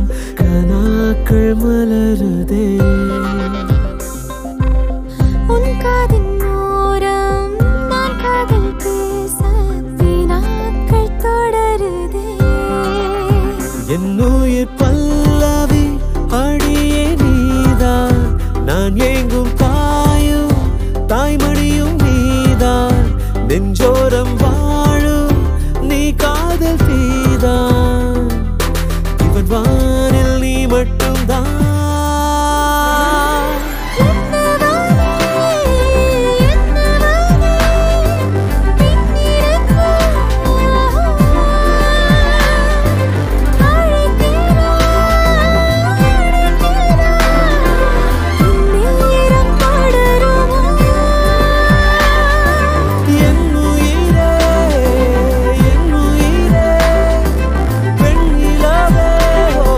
கனாக்கள் மலருதே உன் காதின் ஓரம் நான் காதல் பேச வினாக்கள் தொடருதே என் உயிர் பல்லவி அடியே நீதான் நான் ஏங்கும் தாயும் தாய்மடியும் நீதான் நெஞ்சோரம் வாழும் நீ காதல் தீதான் இவன் வானில் நீ மட்டும்தான் என் உயிரே என் உயிரே வெண்ணிலவே ஓ,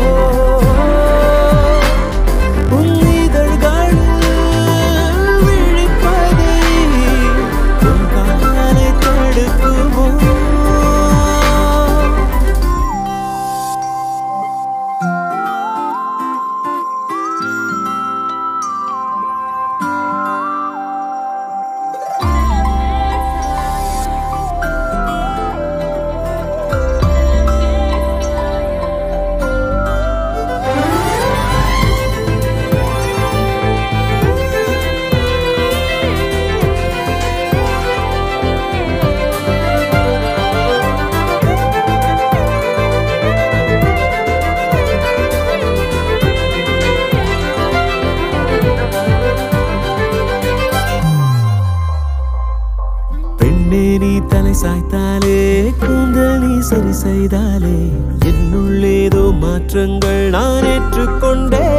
உன் இதழ்களில் விழிப்பதை உன் காலை தடுக்குமோ பெண்ணே நீ தலை சாய்த்தாலே கூந்தல் நீ சரி செய்தாலே என்னுள்ளேதோ மாற்றங்கள் நான் ஏற்றுக்கொண்டே